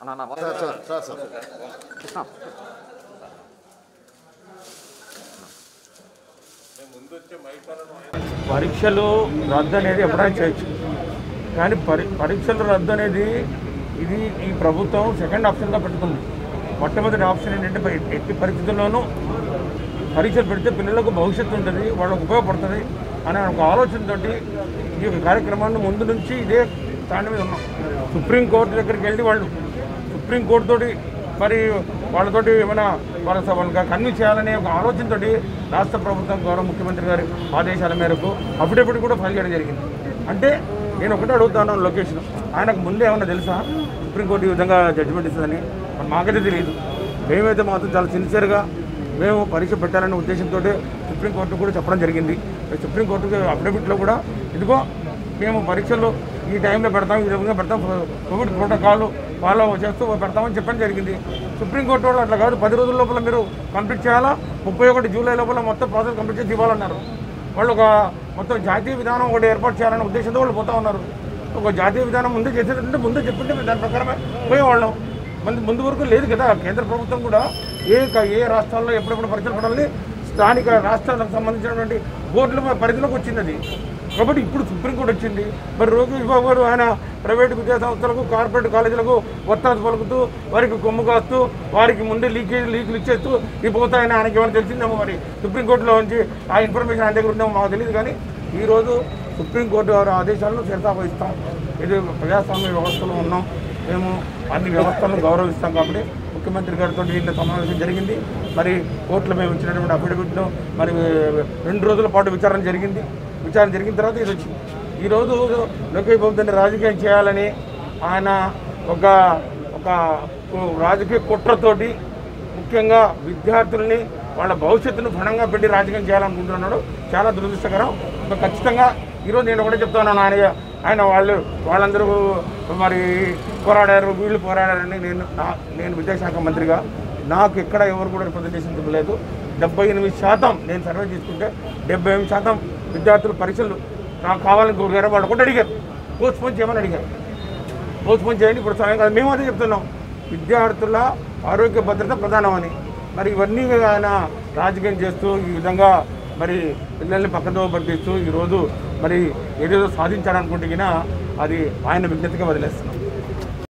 అన్న, అన్న, మొత్తం- sir sir sir sir Krishna పరీక్షలు రద్దు అనేది ఎప్పుడైనా చేయొచ్చు కానీ పరి పరీక్షలు రద్దు అనేది ఇది ఈ ప్రభుత్వం సెకండ్ ఆప్షన్గా పెట్టుకుంది మొట్టమొదటి ఆప్షన్ ఏంటంటే ప- ఎట్టి పరిస్థితుల్లోనూ పరీక్షలు పెడితే పిల్లలకు భవిష్యత్తు ఉంటుంది వాళ్ళకు ఉపయోగపడుతుంది అనే ఒక ఆలోచనతోటి ఈ యొక్క కార్యక్రమాన్ని ముందు నుంచి ఇదే దాని మీద ఉన్నాం సుప్రీంకోర్టు దగ్గరికి వెళ్ళి వాళ్ళు సుప్రీంకోర్టు తోటి మరి వాళ్ళతోటి ఏమైనా వాళ్ళ వాళ్ళకి కన్విన్స్ చేయాలనే ఒక ఆలోచనతోటి రాష్ట్ర ప్రభుత్వం గౌరవ ముఖ్యమంత్రి గారి ఆదేశాల మేరకు అఫిడవిట్ కూడా ఫైల్ చేయడం జరిగింది అంటే నేను ఒకటే అడుగుతాను లొకేషన్ ఆయనకు ముందే ఏమన్నా తెలుసా సుప్రీంకోర్టు ఈ విధంగా జడ్జిమెంట్ ఇస్తుందని మరి మాకైతే తెలియదు మేమైతే మాత్రం చాలా సిన్సియర్గా మేము పరీక్ష పెట్టాలనే ఉద్దేశంతో సుప్రీంకోర్టు కూడా చెప్పడం జరిగింది సుప్రీంకోర్టుకి అఫిడవిట్లో కూడా ఇదిగో మేము పరీక్షలు ఈ టైంలో పెడతాం ఈ విధంగా పెడతాం కోవిడ్ ప్రోటోకాల్ ఫాలో చేస్తూ పెడతామని చెప్పడం జరిగింది సుప్రీంకోర్టు వాళ్ళు అట్లా కాదు పది రోజుల లోపల మీరు కంప్లీట్ చేయాలా ముప్పై ఒకటి జూలై లోపల మొత్తం ప్రాసెస్ కంప్లీట్ చేసి ఇవ్వాలన్నారు వాళ్ళు ఒక మొత్తం జాతీయ విధానం ఒకటి ఏర్పాటు చేయాలనే ఉద్దేశంతో వాళ్ళు పోతా ఉన్నారు ఒక జాతీయ విధానం ముందే చేసేటంటే ముందే చెప్పింటే మేము దాని ప్రకారమే పోయేవాళ్ళం ముందు ముందు వరకు లేదు కదా కేంద్ర ప్రభుత్వం కూడా ఏ క- ఏ రాష్ట్రాల్లో ఎప్పుడెప్పుడు పరీక్షలు పడాలని స్థానిక రాష్ట్రాలకు సంబంధించినటువంటి బోర్డుల పరిధిలోకి వచ్చింది అది కాబట్టి ఇప్పుడు సుప్రీంకోర్టు వచ్చింది మరి రోజు ఇవ్వవారు ఆయన ప్రైవేటు విద్యా సంస్థలకు కార్పొరేట్ కాలేజీలకు ఒత్తాసు పలుకుతూ వారికి కొమ్ము కాస్తూ వారికి ముందే లీకేజ్ లీకులు ఇచ్చేస్తూ ఈ పోతాయని ఆయనకి ఏమైనా తెలిసిందేమో మరి సుప్రీంకోర్టులో నుంచి ఆ ఇన్ఫర్మేషన్ ఆయన దగ్గర ఉందేమో మాకు తెలియదు కానీ ఈరోజు సుప్రీంకోర్టు వారి ఆదేశాలను శిరసావహిస్తాం ఇది ప్రజాస్వామ్య వ్యవస్థలో ఉన్నాం మేము అన్ని వ్యవస్థలను గౌరవిస్తాం కాబట్టి ముఖ్యమంత్రి గారితో నిన్న సమావేశం జరిగింది మరి కోర్టులో మేము ఇచ్చినటువంటి అఫిడవిట్లో మరి రెండు రోజుల పాటు విచారణ జరిగింది విచారణ జరిగిన తర్వాత ఇది వచ్చింది ఈరోజు లోకేష్ బాబు దాన్ని రాజకీయం చేయాలని ఆయన ఒక ఒక రాజకీయ కుట్రతోటి ముఖ్యంగా విద్యార్థుల్ని వాళ్ళ భవిష్యత్తును ఘనంగా పెట్టి రాజకీయం చేయాలనుకుంటున్నాడు చాలా దురదృష్టకరం ఇంకా ఖచ్చితంగా ఈరోజు నేను ఒకటే చెప్తున్నాను ఆయన ఆయన వాళ్ళు వాళ్ళందరూ మరి పోరాడారు వీళ్ళు పోరాడారని నేను నా- నేను విద్యాశాఖ మంత్రిగా నాకు ఎక్కడ ఎవరు కూడా రిప్రజెంటేషన్ ఇవ్వలేదు డెబ్బై ఎనిమిది శాతం నేను సర్వే తీసుకుంటే డెబ్బై ఎనిమిది శాతం విద్యార్థులు పరీక్షలు నాకు కావాలని కోరారు వాళ్ళు కూడా అడిగారు పోస్ట్పోన్ చేయమని అడిగారు పోస్ట్పోన్ చేయండి ఇప్పుడు సమయం కాదు మేము అదే చెప్తున్నాం విద్యార్థుల ఆరోగ్య భద్రత ప్రధానమని మరి ఇవన్నీ ఆయన రాజకీయం చేస్తూ ఈ విధంగా మరి పిల్లల్ని పక్కదో పట్టిస్తూ ఈరోజు మరి ఏదేదో సాధించాలనుకుంటే గినా అది ఆయన విజ్ఞతగా వదిలేస్తున్నాం